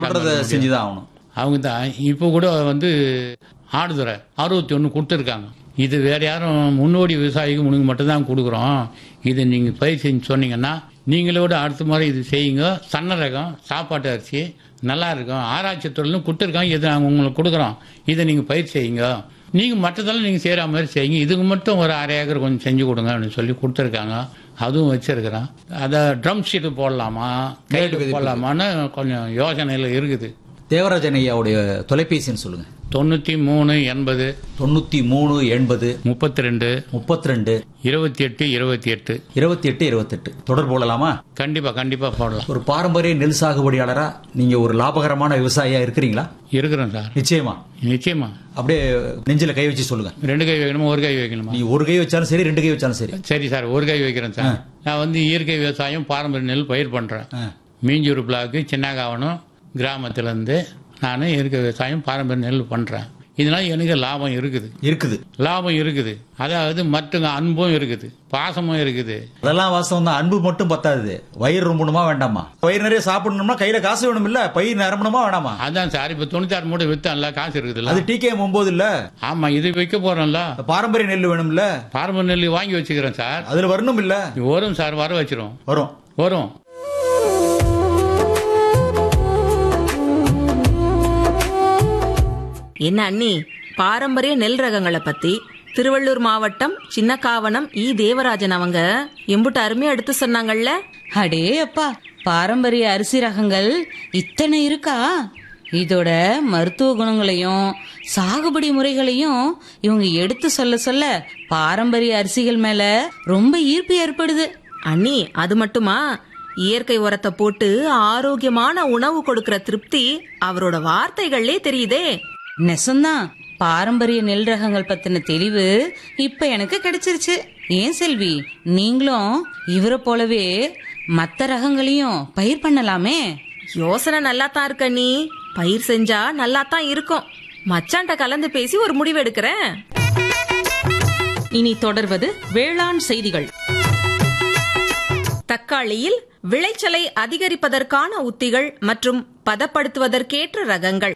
சொல்றத செஞ்சுதான் ஆகணும் அவங்க தான் இப்போ கூட வந்து ஆடுதுறை அறுபத்தி ஒன்று கொடுத்துருக்காங்க இது வேற யாரும் முன்னோடி விவசாயிக்கு முனுக்கு மட்டும்தான் கொடுக்குறோம் இதை நீங்கள் பயிர் செஞ்சு சொன்னீங்கன்னா நீங்களோட அடுத்த முறை இது செய்யுங்க சன்ன ரகம் சாப்பாட்டு அரிசி நல்லா இருக்கும் ஆராய்ச்சி தொழிலும் கொடுத்துருக்காங்க இது நாங்கள் உங்களுக்கு கொடுக்குறோம் இதை நீங்கள் பயிர் செய்யுங்க நீங்கள் மற்றதெல்லாம் நீங்கள் செய்கிற மாதிரி செய்யுங்க இதுக்கு மட்டும் ஒரு அரை ஏக்கர் கொஞ்சம் செஞ்சு கொடுங்க அப்படின்னு சொல்லி கொடுத்துருக்காங்க அதுவும் வச்சிருக்கிறேன் அதை ட்ரம் ஷீட்டு போடலாமா கைடு போடலாமான்னு கொஞ்சம் யோசனையில் இருக்குது தேவராஜன் ஐயாவுடைய தொலைபேசின்னு சொல்லுங்க தொண்ணூற்றி மூணு எண்பது தொண்ணூத்தி மூணு எண்பது முப்பத்தி ரெண்டு முப்பத்தி ரெண்டு இருபத்தி எட்டு இருபத்தி எட்டு இருபத்தி எட்டு இருபத்தெட்டு தொடர்பு கொள்ளலாமா கண்டிப்பாக கண்டிப்பாக போடலாம் ஒரு பாரம்பரிய நெல் சாகுபடியாளரா நீங்க ஒரு லாபகரமான விவசாயியா இருக்கிறீங்களா இருக்கிறேன் சார் நிச்சயமா நிச்சயமா அப்படியே நெஞ்சில கை வச்சு சொல்லுங்க ரெண்டு கை வைக்கணுமா ஒரு கை வைக்கணுமா நீ ஒரு கை வச்சாலும் சரி ரெண்டு கை வச்சாலும் சரி சரி சார் ஒரு கை வைக்கிறேன் சார் நான் வந்து இயற்கை விவசாயம் பாரம்பரிய நெல் பயிர் பண்ணுறேன் ஆ. மீஞ்சூர் பிளாக்கு சின்னகாவனம் கிராமத்துலேருந்து நான் இயற்கை விவசாயம் பாரம்பரிய நெல் பண்ணுறேன் இதனால எனக்கு லாபம் இருக்குது இருக்குது லாபம் இருக்குது அதாவது மற்றங்க அன்பும் இருக்குது பாசமும் இருக்குது அதெல்லாம் வாஸ்தவம் தான் அன்பு மட்டும் பத்தாது வயிறு ரொம்பணுமா வேண்டாமா வயிறு நிறைய சாப்பிடணும்னா கையில காசு வேணும் இல்ல பயிர் நிரம்பணுமா வேண்டாமா அதான் சார் இப்போ தொண்ணூத்தாறு மூட்டை வித்தான்ல காசு இருக்குதுல்ல அது டிகே ஒன்பது இல்ல ஆமா இது வைக்க போறோம்ல பாரம்பரிய நெல் வேணும்ல பாரம்பரிய நெல் வாங்கி வச்சுக்கிறேன் சார் அதுல வரணும் இல்ல வரும் சார் வர வச்சிரும் வரும் வரும் என்ன அண்ணி பாரம்பரிய நெல் ரகங்களை பத்தி திருவள்ளூர் மாவட்டம் சின்னக்காவனம் இ தேவராஜன் அவங்க எம்புட்டு அருமையா எடுத்து சொன்னாங்கல்ல அடே அப்பா பாரம்பரிய அரிசி ரகங்கள் இத்தனை இருக்கா இதோட மருத்துவ குணங்களையும் சாகுபடி முறைகளையும் இவங்க எடுத்து சொல்ல சொல்ல பாரம்பரிய அரிசிகள் மேல ரொம்ப ஈர்ப்பு ஏற்படுது அண்ணி அது மட்டுமா இயற்கை உரத்தை போட்டு ஆரோக்கியமான உணவு கொடுக்கிற திருப்தி அவரோட வார்த்தைகள்லே தெரியுதே நெசம்தான் பாரம்பரிய நெல் ரகங்கள் பத்தின தெளிவு இப்ப எனக்கு கிடைச்சிருச்சு ஏன் செல்வி நீங்களும் இவரை போலவே மத்த ரகங்களையும் பயிர் பண்ணலாமே யோசனை நல்லா தான் இருக்க நீ பயிர் செஞ்சா நல்லா தான் இருக்கும் மச்சான்ட்ட கலந்து பேசி ஒரு முடிவு எடுக்கிறேன் இனி தொடர்வது வேளாண் செய்திகள் தக்காளியில் விளைச்சலை அதிகரிப்பதற்கான உத்திகள் மற்றும் பதப்படுத்துவதற்கேற்ற ரகங்கள்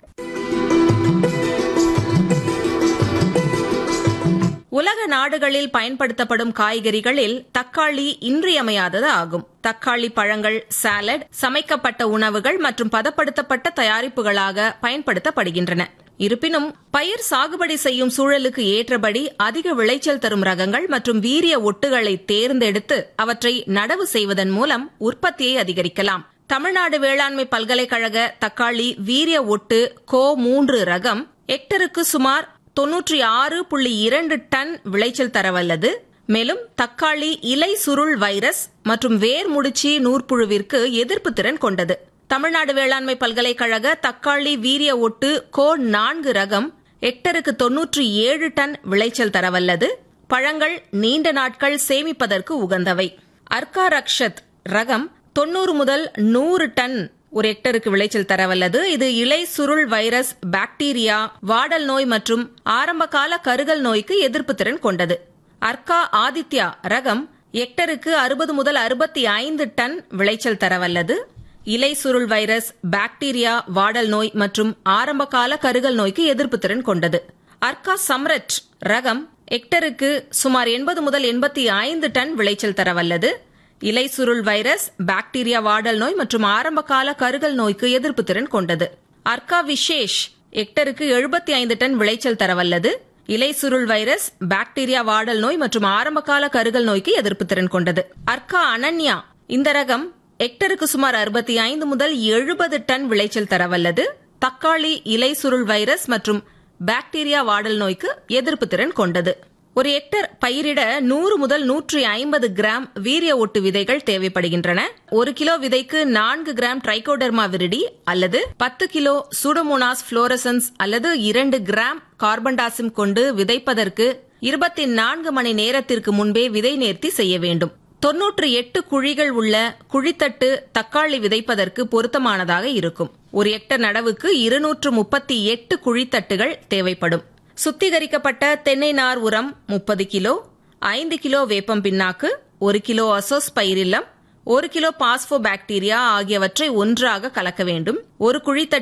உலக நாடுகளில் பயன்படுத்தப்படும் காய்கறிகளில் தக்காளி இன்றியமையாதது ஆகும் தக்காளி பழங்கள் சாலட் சமைக்கப்பட்ட உணவுகள் மற்றும் பதப்படுத்தப்பட்ட தயாரிப்புகளாக பயன்படுத்தப்படுகின்றன இருப்பினும் பயிர் சாகுபடி செய்யும் சூழலுக்கு ஏற்றபடி அதிக விளைச்சல் தரும் ரகங்கள் மற்றும் வீரிய ஒட்டுகளை தேர்ந்தெடுத்து அவற்றை நடவு செய்வதன் மூலம் உற்பத்தியை அதிகரிக்கலாம் தமிழ்நாடு வேளாண்மை பல்கலைக்கழக தக்காளி வீரிய ஒட்டு கோ மூன்று ரகம் ஹெக்டருக்கு சுமார் தொன்னூற்றி ஆறு புள்ளி இரண்டு டன் விளைச்சல் தரவல்லது மேலும் தக்காளி இலை சுருள் வைரஸ் மற்றும் வேர் முடிச்சி நூற்புழுவிற்கு எதிர்ப்பு திறன் கொண்டது தமிழ்நாடு வேளாண்மை பல்கலைக்கழக தக்காளி வீரிய ஒட்டு கோ நான்கு ரகம் ஹெக்டருக்கு தொன்னூற்றி ஏழு டன் விளைச்சல் தரவல்லது பழங்கள் நீண்ட நாட்கள் சேமிப்பதற்கு உகந்தவை அர்கா ரக்ஷத் ரகம் தொண்ணூறு முதல் நூறு டன் ஒரு ஹெக்டருக்கு விளைச்சல் தரவல்லது இது இலை சுருள் வைரஸ் பாக்டீரியா வாடல் நோய் மற்றும் ஆரம்பகால கருகல் நோய்க்கு எதிர்ப்பு திறன் கொண்டது அர்கா ஆதித்யா ரகம் ஹெக்டருக்கு அறுபது முதல் அறுபத்தி ஐந்து டன் விளைச்சல் தரவல்லது இலை சுருள் வைரஸ் பாக்டீரியா வாடல் நோய் மற்றும் ஆரம்பகால கருகல் நோய்க்கு எதிர்ப்பு திறன் கொண்டது அர்கா சம்ரட் ரகம் ஹெக்டருக்கு சுமார் எண்பது முதல் எண்பத்தி ஐந்து டன் விளைச்சல் தரவல்லது இலை சுருள் வைரஸ் பாக்டீரியா வாடல் நோய் மற்றும் ஆரம்பகால கருகல் நோய்க்கு எதிர்ப்பு திறன் கொண்டது அர்கா விசேஷ் ஹெக்டருக்கு எழுபத்தி ஐந்து டன் விளைச்சல் தரவல்லது இலை சுருள் வைரஸ் பாக்டீரியா வாடல் நோய் மற்றும் ஆரம்பகால கருகல் நோய்க்கு எதிர்ப்பு திறன் கொண்டது அர்கா அனன்யா இந்த ரகம் ஹெக்டருக்கு சுமார் அறுபத்தி ஐந்து முதல் எழுபது டன் விளைச்சல் தரவல்லது தக்காளி இலை சுருள் வைரஸ் மற்றும் பாக்டீரியா வாடல் நோய்க்கு எதிர்ப்பு திறன் கொண்டது ஒரு ஹெக்டர் பயிரிட நூறு முதல் நூற்றி ஐம்பது கிராம் வீரிய ஒட்டு விதைகள் தேவைப்படுகின்றன ஒரு கிலோ விதைக்கு நான்கு கிராம் ட்ரைகோடர்மா விரிடி அல்லது பத்து கிலோ சூடோமோனாஸ் புளோரசன்ஸ் அல்லது இரண்டு கிராம் கார்பன்டாசிம் கொண்டு விதைப்பதற்கு இருபத்தி நான்கு மணி நேரத்திற்கு முன்பே விதை நேர்த்தி செய்ய வேண்டும் தொன்னூற்று எட்டு குழிகள் உள்ள குழித்தட்டு தக்காளி விதைப்பதற்கு பொருத்தமானதாக இருக்கும் ஒரு ஹெக்டர் நடவுக்கு இருநூற்று முப்பத்தி எட்டு குழித்தட்டுகள் தேவைப்படும் சுத்திகரிக்கப்பட்ட தென்னை நார் உரம் முப்பது கிலோ ஐந்து கிலோ வேப்பம் பின்னாக்கு ஒரு கிலோ அசோஸ் பயிரில்லம் ஒரு கிலோ பாஸ்போ பாக்டீரியா ஆகியவற்றை ஒன்றாக கலக்க வேண்டும் ஒரு குழித்தட்டு